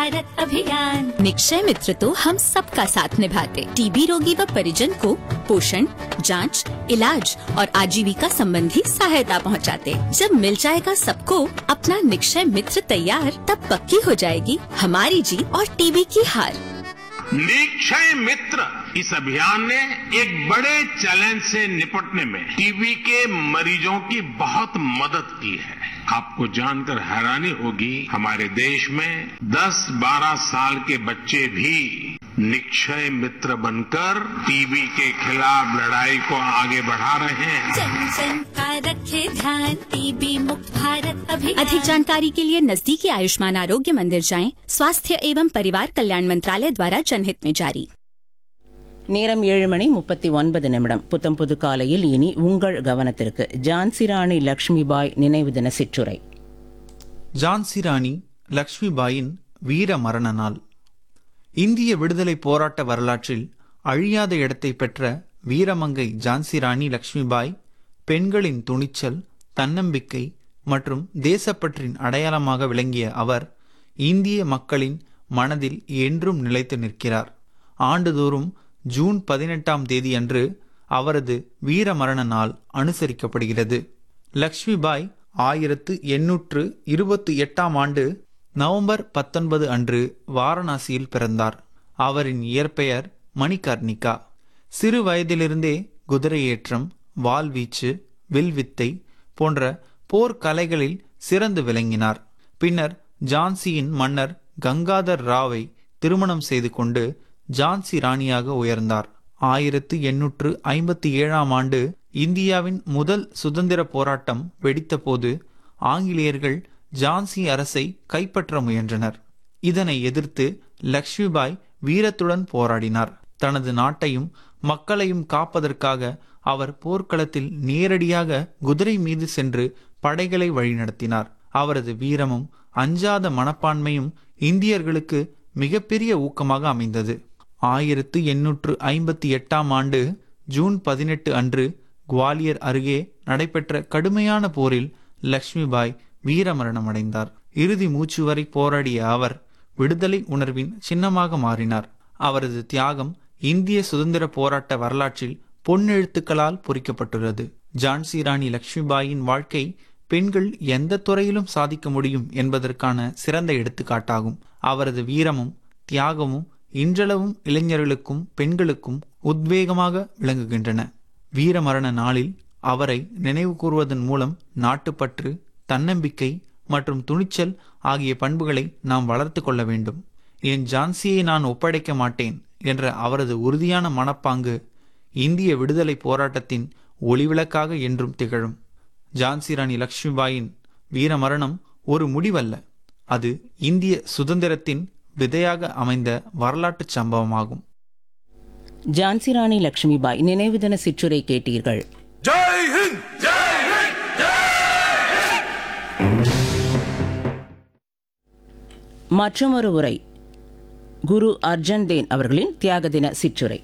भारत अभियान निक्षय मित्र तो हम सबका साथ निभाते टीबी रोगी व परिजन को पोषण जांच, इलाज और आजीविका संबंधी सहायता पहुंचाते। जब मिल जाएगा सबको अपना निक्षय मित्र तैयार तब पक्की हो जाएगी हमारी जीत और टीबी की हार निक्षय मित्र इस अभियान ने एक बड़े चैलेंज से निपटने में टीबी के मरीजों की बहुत मदद की है आपको जानकर हैरानी होगी हमारे देश में 10-12 साल के बच्चे भी निक्षय मित्र बनकर टीबी के खिलाफ लड़ाई को आगे बढ़ा रहे हैं जन जन का रखे ध्यान टीबी मुक्त भारत अभियान अधिक जानकारी के लिए नजदीकी आयुष्मान आरोग्य मंदिर जाएं स्वास्थ्य एवं परिवार कल्याण मंत्रालय द्वारा जनहित में जारी நேரம் ஏழு மணி முப்பத்தி ஒன்பது நிமிடம் புத்தம் புது காலையில் இனி உங்கள் கவனத்திற்கு ஜான்சி ராணி லக்ஷ்மிபாய் நினைவு தின சிற்றுரை ஜான்சி ராணி லக்ஷ்மிபாயின் வீர மரண நாள் இந்திய விடுதலை போராட்ட வரலாற்றில் அழியாத இடத்தை பெற்ற வீரமங்கை ஜான்சி ராணி லக்ஷ்மிபாய் பெண்களின் துணிச்சல் தன்னம்பிக்கை மற்றும் தேசப்பற்றின் அடையாளமாக விளங்கிய அவர் இந்திய மக்களின் மனதில் என்றும் நிலைத்து நிற்கிறார் ஆண்டுதோறும் ஜூன் பதினெட்டாம் தேதியன்று அவரது வீரமரண நாள் அனுசரிக்கப்படுகிறது லக்ஷ்மிபாய் ஆயிரத்து எண்ணூற்று இருபத்தி எட்டாம் ஆண்டு நவம்பர் பத்தொன்பது அன்று வாரணாசியில் பிறந்தார் அவரின் இயற்பெயர் மணிகர்ணிகா சிறு வயதிலிருந்தே குதிரையேற்றம் வாள்வீச்சு வில்வித்தை போன்ற போர்க்கலைகளில் சிறந்து விளங்கினார் பின்னர் ஜான்சியின் மன்னர் கங்காதர் ராவை திருமணம் செய்து கொண்டு ஜான்சி ராணியாக உயர்ந்தார் ஆயிரத்து எண்ணூற்று ஐம்பத்தி ஏழாம் ஆண்டு இந்தியாவின் முதல் சுதந்திர போராட்டம் வெடித்தபோது ஆங்கிலேயர்கள் ஜான்சி அரசை கைப்பற்ற முயன்றனர் இதனை எதிர்த்து லக்ஷ்மிபாய் வீரத்துடன் போராடினார் தனது நாட்டையும் மக்களையும் காப்பதற்காக அவர் போர்க்களத்தில் நேரடியாக குதிரை மீது சென்று படைகளை வழிநடத்தினார் அவரது வீரமும் அஞ்சாத மனப்பான்மையும் இந்தியர்களுக்கு மிகப்பெரிய ஊக்கமாக அமைந்தது ஆயிரத்து எண்ணூற்று ஐம்பத்தி எட்டாம் ஆண்டு ஜூன் பதினெட்டு அன்று குவாலியர் அருகே நடைபெற்ற கடுமையான போரில் லக்ஷ்மிபாய் வீரமரணம் அடைந்தார் இறுதி மூச்சு வரை போராடிய அவர் விடுதலை உணர்வின் சின்னமாக மாறினார் அவரது தியாகம் இந்திய சுதந்திர போராட்ட வரலாற்றில் பொன்னெழுத்துக்களால் பொறிக்கப்பட்டுள்ளது ஜான்சி ராணி லக்ஷ்மிபாயின் வாழ்க்கை பெண்கள் எந்த துறையிலும் சாதிக்க முடியும் என்பதற்கான சிறந்த எடுத்துக்காட்டாகும் அவரது வீரமும் தியாகமும் இன்றளவும் இளைஞர்களுக்கும் பெண்களுக்கும் உத்வேகமாக விளங்குகின்றன வீரமரண நாளில் அவரை நினைவு கூறுவதன் மூலம் நாட்டுப்பற்று தன்னம்பிக்கை மற்றும் துணிச்சல் ஆகிய பண்புகளை நாம் வளர்த்து கொள்ள வேண்டும் என் ஜான்சியை நான் ஒப்படைக்க மாட்டேன் என்ற அவரது உறுதியான மனப்பாங்கு இந்திய விடுதலை போராட்டத்தின் ஒளிவிளக்காக என்றும் திகழும் ஜான்சி ராணி லக்ஷ்மிபாயின் வீரமரணம் ஒரு முடிவல்ல அது இந்திய சுதந்திரத்தின் விதையாக அமைந்த வரலாற்றுச் சம்பவமாகும் ஜான்சி ராணி லக்ஷ்மிபாய் நினைவு தின சிற்றுரை கேட்டீர்கள் ஜெய் ஹிந்த் ஜெய் ஹிந்த் மற்றொரு உரை குரு அர்ஜன் தேன் அவர்களின் தியாக தின சிற்றுரை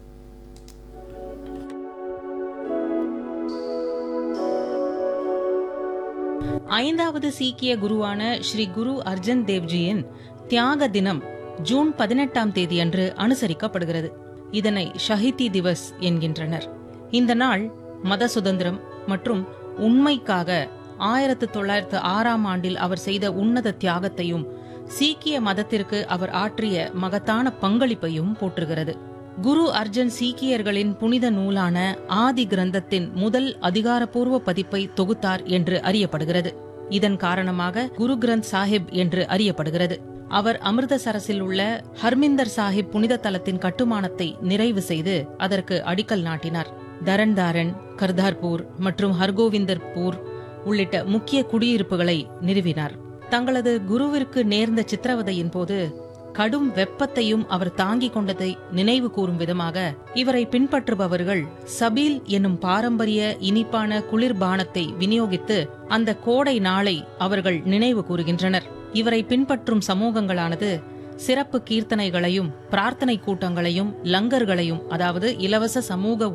ஐந்தாவது சீக்கிய குருவான ஸ்ரீ குரு அர்ஜன் தேவ்ஜியின் தியாக தினம் ஜூன் பதினெட்டாம் தேதியன்று அனுசரிக்கப்படுகிறது இதனை ஷஹிதி திவஸ் என்கின்றனர் இந்த நாள் மத சுதந்திரம் மற்றும் உண்மைக்காக ஆயிரத்து தொள்ளாயிரத்து ஆறாம் ஆண்டில் அவர் செய்த உன்னத தியாகத்தையும் சீக்கிய மதத்திற்கு அவர் ஆற்றிய மகத்தான பங்களிப்பையும் போற்றுகிறது குரு அர்ஜன் சீக்கியர்களின் புனித நூலான ஆதி கிரந்தத்தின் முதல் அதிகாரப்பூர்வ பதிப்பை தொகுத்தார் என்று அறியப்படுகிறது இதன் காரணமாக குரு கிரந்த் சாஹிப் என்று அறியப்படுகிறது அவர் அமிர்தசரஸில் உள்ள ஹர்மிந்தர் சாஹிப் புனித தலத்தின் கட்டுமானத்தை நிறைவு செய்து அதற்கு அடிக்கல் நாட்டினார் தரன்தாரன் கர்தார்பூர் மற்றும் ஹர்கோவிந்தர்பூர் உள்ளிட்ட முக்கிய குடியிருப்புகளை நிறுவினார் தங்களது குருவிற்கு நேர்ந்த சித்திரவதையின் போது கடும் வெப்பத்தையும் அவர் தாங்கிக் கொண்டதை நினைவு கூறும் விதமாக இவரை பின்பற்றுபவர்கள் சபீல் என்னும் பாரம்பரிய இனிப்பான குளிர்பானத்தை விநியோகித்து அந்த கோடை நாளை அவர்கள் நினைவு கூறுகின்றனர் இவரை பின்பற்றும் சமூகங்களானது சிறப்பு கீர்த்தனைகளையும் பிரார்த்தனை கூட்டங்களையும் லங்கர்களையும் அதாவது இலவச சமூக